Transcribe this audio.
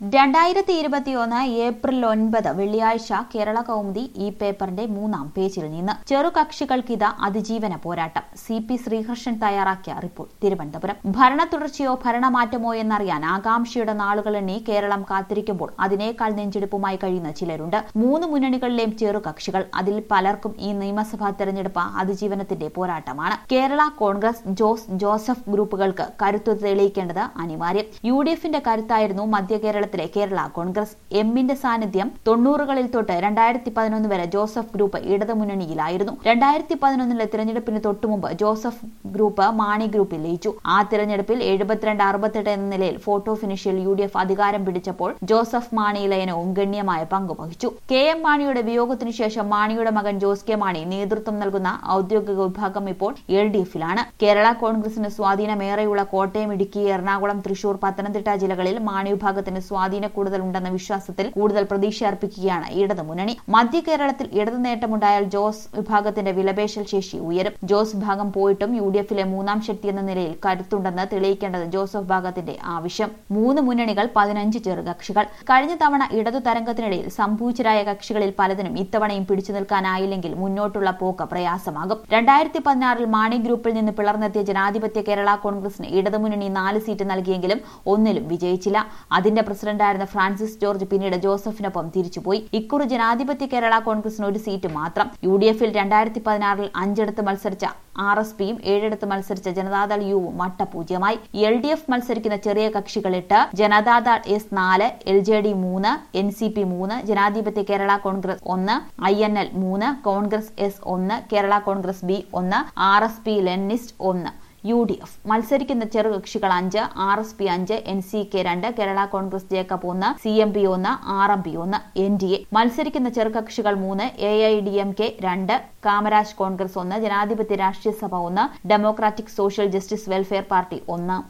രണ്ടായിരത്തി ഇരുപത്തിയൊന്ന് ഏപ്രിൽ ഒൻപത് വെള്ളിയാഴ്ച കേരള കൗമുദി ഈ പേപ്പറിന്റെ മൂന്നാം പേജിൽ നിന്ന് ചെറുകക്ഷികൾക്കിത് അതിജീവന പോരാട്ടം സി പി ശ്രീകൃഷ്ണൻ തയ്യാറാക്കിയ റിപ്പോർട്ട് തിരുവനന്തപുരം ഭരണ തുടർച്ചയോ ഭരണമാറ്റമോ എന്നറിയാൻ ആകാംക്ഷയുടെ നാളുകളെണ്ണി കേരളം കാത്തിരിക്കുമ്പോൾ അതിനേക്കാൾ നെഞ്ചെടുപ്പുമായി കഴിയുന്ന ചിലരുണ്ട് മൂന്ന് മുന്നണികളിലെയും ചെറുകക്ഷികൾ അതിൽ പലർക്കും ഈ നിയമസഭാ തെരഞ്ഞെടുപ്പ് അതിജീവനത്തിന്റെ പോരാട്ടമാണ് കേരള കോൺഗ്രസ് ജോസ് ജോസഫ് ഗ്രൂപ്പുകൾക്ക് കരുത്തു തെളിയിക്കേണ്ടത് അനിവാര്യം യു ഡി എഫിന്റെ കരുത്തായിരുന്നു മധ്യ കേരളത്തിലെ കേരള കോൺഗ്രസ് എമ്മിന്റെ സാന്നിധ്യം തൊണ്ണൂറുകളിൽ തൊട്ട് രണ്ടായിരത്തി പതിനൊന്ന് വരെ ജോസഫ് ഗ്രൂപ്പ് ഇടതുമുന്നണിയിലായിരുന്നു രണ്ടായിരത്തി പതിനൊന്നിലെ തിരഞ്ഞെടുപ്പിന് തൊട്ടുമുമ്പ് ജോസഫ് ഗ്രൂപ്പ് മാണി ഗ്രൂപ്പിൽ ലയിച്ചു ആ തിരഞ്ഞെടുപ്പിൽ എഴുപത്തിരണ്ട് അറുപത്തെട്ട് എന്ന നിലയിൽ ഫോട്ടോ ഫിനിഷിൽ യു ഡി എഫ് അധികാരം പിടിച്ചപ്പോൾ ജോസഫ് മാണി ലയനവും ഗണ്യമായ പങ്ക് വഹിച്ചു കെ എം മാണിയുടെ വിയോഗത്തിനു ശേഷം മാണിയുടെ മകൻ ജോസ് കെ മാണി നേതൃത്വം നൽകുന്ന ഔദ്യോഗിക വിഭാഗം ഇപ്പോൾ എൽ ഡി എഫിലാണ് കേരള കോൺഗ്രസിന് സ്വാധീനമേറെയുള്ള കോട്ടയം ഇടുക്കി എറണാകുളം തൃശൂർ പത്തനംതിട്ട ജില്ലകളിൽ മാണി വിഭാഗത്തിന് സ്വാധീന കൂടുതൽ ഉണ്ടെന്ന വിശ്വാസത്തിൽ കൂടുതൽ പ്രതീക്ഷ അർപ്പിക്കുകയാണ് ഇടതു മുന്നണി മധ്യ കേരളത്തിൽ ഇടതു നേട്ടമുണ്ടായാൽ ജോസ് വിഭാഗത്തിന്റെ വിലപേശൽ ശേഷി ഉയരും ജോസ് വിഭാഗം പോയിട്ടും യു ഡി എഫിലെ മൂന്നാം ശക്തി എന്ന നിലയിൽ കരുത്തുണ്ടെന്ന് തെളിയിക്കേണ്ടത് ജോസഫ് വിഭാഗത്തിന്റെ ആവശ്യം മൂന്ന് മുന്നണികൾ പതിനഞ്ച് ചെറുകക്ഷികൾ കഴിഞ്ഞ തവണ ഇടതു തരംഗത്തിനിടയിൽ സംഭൂച്ചരായ കക്ഷികളിൽ പലതിനും ഇത്തവണയും പിടിച്ചു നിൽക്കാനായില്ലെങ്കിൽ മുന്നോട്ടുള്ള പോക്ക് പ്രയാസമാകും രണ്ടായിരത്തി പതിനാറിൽ മാണി ഗ്രൂപ്പിൽ നിന്ന് പിളർന്നെത്തിയ ജനാധിപത്യ കേരള കോൺഗ്രസിന് ഇടതുമുന്നണി നാല് സീറ്റ് നൽകിയെങ്കിലും ഒന്നിലും വിജയിച്ചില്ല അതിന്റെ പ്രസിഡന്റായിരുന്ന ഫ്രാൻസിസ് ജോർജ് പിന്നീട് ജോസഫിനൊപ്പം തിരിച്ചുപോയി ഇക്കുറി ജനാധിപത്യ കേരള കോൺഗ്രസിന് ഒരു സീറ്റ് മാത്രം യു ഡി എഫിൽ രണ്ടായിരത്തി പതിനാറിൽ അഞ്ചിടത്ത് മത്സരിച്ച ആർ എസ് പിയും ഏഴിടത്ത് മത്സരിച്ച ജനതാദൾ യുവും വട്ടപൂജ്യമായി എൽ ഡി എഫ് മത്സരിക്കുന്ന ചെറിയ കക്ഷികൾ എട്ട് ജനതാദൾ എസ് നാല് എൽ ജെ ഡി മൂന്ന് എൻ സി പി മൂന്ന് ജനാധിപത്യ കേരള കോൺഗ്രസ് ഒന്ന് ഐ എൻ എൽ മൂന്ന് കോൺഗ്രസ് എസ് ഒന്ന് കേരള കോൺഗ്രസ് ബി ഒന്ന് ആർ എസ് പി ലെനിസ്റ്റ് ഒന്ന് യു ഡി എഫ് മത്സരിക്കുന്ന ചെറുകക്ഷികൾ അഞ്ച് ആർ എസ് പി അഞ്ച് എൻ സി കെ രണ്ട് കേരള കോൺഗ്രസ് ജേക്കബ് ഒന്ന് സി എം പി ഒന്ന് ആർ എം പി ഒന്ന് എൻ ഡി എ മത്സരിക്കുന്ന ചെറുകക്ഷികൾ മൂന്ന് A I D M K രണ്ട് കാമരാജ് കോൺഗ്രസ് ഒന്ന് ജനാധിപത്യ രാഷ്ട്രീയ സഭ ഒന്ന് democratic social justice welfare party ഒന്ന്